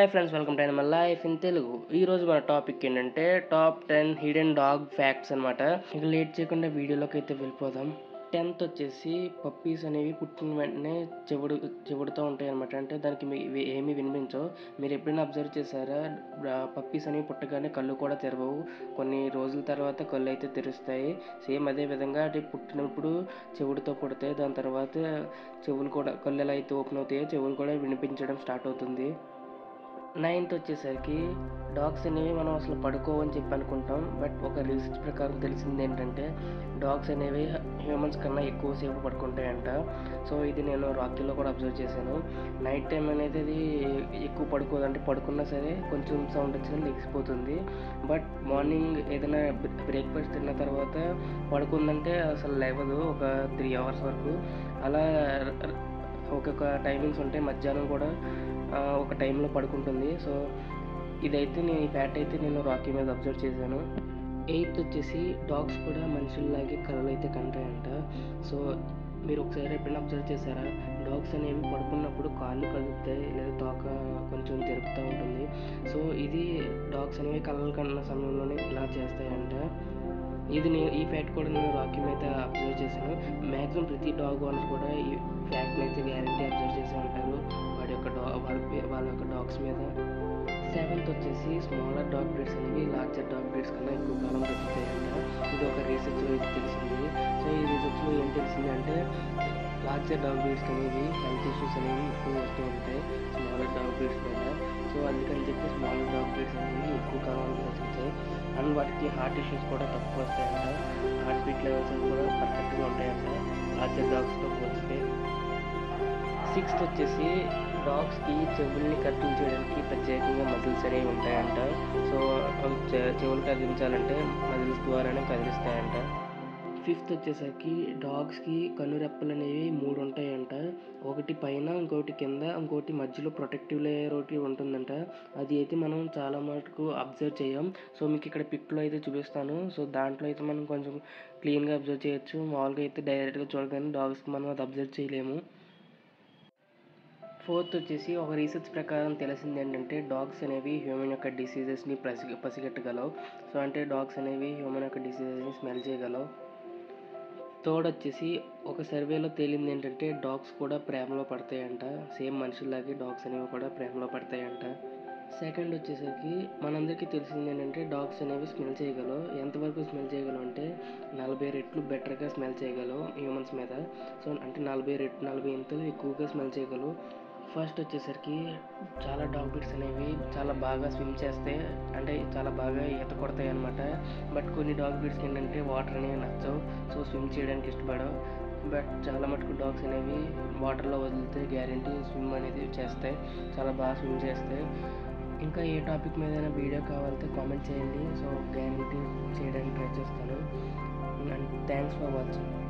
hi friends welcome to my life in Telugu ఈరోజు మన topic ఏంటంటే top ten hidden dog facts అనమాట ఇక లేట్ చేయకుండా వీడియోలోకి అయితే వెళ్ళిపోదాం టెన్త్ వచ్చేసి పప్పీస్ అనేవి పుట్టిన వెంటనే చెవుడు చెవుడుతూ ఉంటాయి అనమాట అంటే దానికి మీ- ఇవి ఏమీ వినిపించవు మీరు ఎప్పుడైనా అబ్జర్వ్ చేశారా పప్పీస్ అనేవి పుట్టగానే కళ్ళు కూడా తెరవవు కొన్ని రోజుల తర్వాత కళ్ళు అయితే తెరుస్తాయి సేమ్ అదే విధంగా అది పుట్టినప్పుడు చెవుడుతో పుడతాయి దాని తర్వాత చెవులు కూడా కళ్ళు ఎలా అయితే ఓపెన్ అవుతాయో చెవులు కూడా వినిపించడం స్టార్ట్ అవుతుంది నైన్త్ వచ్చేసరికి డాగ్స్ అనేవి మనం అసలు పడుకోవని చెప్పి అనుకుంటాం బట్ ఒక రీసెర్చ్ ప్రకారం తెలిసింది ఏంటంటే డాగ్స్ అనేవి హ్యూమన్స్ కన్నా ఎక్కువసేపు పడుకుంటాయంట సో ఇది నేను రాకీలో కూడా అబ్జర్వ్ చేశాను నైట్ టైం అనేది అది ఎక్కువ పడుకోదు అంటే పడుకున్నా సరే కొంచెం సౌండ్ వచ్చినా లెగిసిపోతుంది బట్ మార్నింగ్ ఏదైనా బ్రేక్ఫాస్ట్ తిన్న తర్వాత పడుకుందంటే అసలు లేవదు ఒక త్రీ అవర్స్ వరకు అలా ఒక్కొక్క టైమింగ్స్ ఉంటాయి మధ్యాహ్నం కూడా ఆ, ఒక టైంలో పడుకుంటుంది సో ఇదైతే నేను ఈ ఫ్యాట్ అయితే నేను రాకీ మీద అబ్జర్వ్ చేశాను ఎయిత్ వచ్చేసి డాగ్స్ కూడా మనుషుల్లాగే కళలు అయితే కంటాయంట సో మీరు ఒకసారి ఎప్పుడైనా అబ్జర్వ్ చేశారా డాగ్స్ అనేవి పడుకున్నప్పుడు కాళ్ళు కదుపుతాయి లేదా తోక కొంచెం జరుపుతూ ఉంటుంది సో ఇది డాగ్స్ అనేవి కళలు కన్న సమయంలోనే ఇలా చేస్తాయంట ఇది నేను ఈ ఫ్యాక్ట్ కూడా నేను రాకీ మీద అబ్జర్వ్ చేశాను మ్యాక్సిమం ప్రతి డాగ్ వాళ్ళు కూడా ఈ ఫ్యాక్ట్ని అయితే గ్యారంటీ అబ్జర్వ్ చేసి ఉంటారు వాడి యొక్క డా వాళ్ళ పే- వాళ్ళ యొక్క డాగ్స్ మీద సెవెంత్ వచ్చేసి స్మాలర్ డాగ్ బ్రీడ్స్ అనేవి లార్జర్ డాగ్ బ్రీడ్స్ కన్నా ఎక్కువ కాలం బ్రతుకుతాయంట ఇది ఒక రీసెర్చ్లో అయితే తెలిసింది సో ఈ రీసెర్చ్లో ఏం తెలిసింది అంటే లార్జర్ డాగ్ బ్రీడ్స్ అనేవి హెల్త్ ఇష్యూస్ అనేవి ఎక్కువ వస్తూ ఉంటాయి స్మాలర్ డాగ్ బ్రీడ్స్ మీద సో అందుకని చెప్పి స్మాలర్ డాగ్ బ్రీడ్స్ అనేవి ఎక్కువ కాలం బ్రతుకుతాయి అండ్ వాటికి హార్ట్ ఇష్యూస్ కూడా తక్కువ వస్తాయంట హార్ట్ బీట్ లెవెల్స్ కూడా పర్ఫెక్ట్గా ఉంటాయంట లార్జర్ డాగ్స్తో పోలిస్తే సిక్స్త్ వచ్చేసి డాగ్స్కి చెవుల్ని కత్తించడానికి ప్రత్యేకంగా మజిల్స్ అనేవి ఉంటాయంట సో అవి చె- చెవులు కదిలించాలంటే మజిల్స్ ద్వారానే కదిలిస్తాయంట ఫిఫ్త్ వచ్చేసరికి డాగ్స్కి కనురెప్పలు అనేవి మూడు ఉంటాయంట ఒకటి పైన ఇంకోటి కింద ఇంకోటి మధ్యలో ప్రొటెక్టివ్ లేయర్ ఒకటి ఉంటుందంట అది అయితే మనం చాలా మటుకు అబ్జర్వ్ చేయం సో మీకు ఇక్కడ పిక్లో అయితే చూపిస్తాను సో దాంట్లో అయితే మనం కొంచెం క్లీన్గా అబ్జర్వ్ చేయొచ్చు మామూలుగా అయితే డైరెక్ట్గా చూడగానే డాగ్స్కి మనం అది అబ్జర్వ్ చేయలేము ఫోర్త్ వచ్చేసి ఒక రీసెర్చ్ ప్రకారం తెలిసింది ఏంటంటే డాగ్స్ అనేవి హ్యూమన్ యొక్క డిసీజెస్ని పసి పసిగట్టగలవు సో అంటే డాగ్స్ అనేవి హ్యూమన్ యొక్క డిసీజెస్ని స్మెల్ చేయగలవు థర్డ్ వచ్చేసి ఒక సర్వేలో తేలింది ఏంటంటే డాగ్స్ కూడా ప్రేమలో పడతాయంట సేమ్ మనుషుల్లాగే డాగ్స్ అనేవి కూడా ప్రేమలో పడతాయంట సెకండ్ వచ్చేసరికి మనందరికీ తెలిసింది ఏంటంటే డాగ్స్ అనేవి స్మెల్ చేయగలవు ఎంతవరకు స్మెల్ చేయగలవు అంటే నలభై రెట్లు బెటర్గా స్మెల్ చేయగలవు హ్యూమన్స్ మీద సో అంటే నలభై రెట్లు నలభై ఇంతలు ఎక్కువగా స్మెల్ చేయగలవు ఫస్ట్ వచ్చేసరికి చాలా డాగ్ బ్రీడ్స్ అనేవి చాలా బాగా స్విమ్ చేస్తాయి అంటే చాలా బాగా ఈత కొడతాయి అనమాట బట్ కొన్ని డాగ్ బ్రీడ్స్ ఏంటంటే వాటర్ అనేవి నచ్చవు సో స్విమ్ చేయడానికి ఇష్టపడవు బట్ చాలా మటుకు డాగ్స్ అనేవి వాటర్లో వదిలితే గ్యారంటీ స్విమ్ అనేది చేస్తాయి చాలా బాగా స్విమ్ చేస్తాయి ఇంకా ఏ టాపిక్ మీద ఏదైనా వీడియో కావాలంటే కామెంట్ చేయండి సో గ్యారంటీ చేయడానికి ట్రై చేస్తాను అండ్ థ్యాంక్స్ ఫర్ వాచింగ్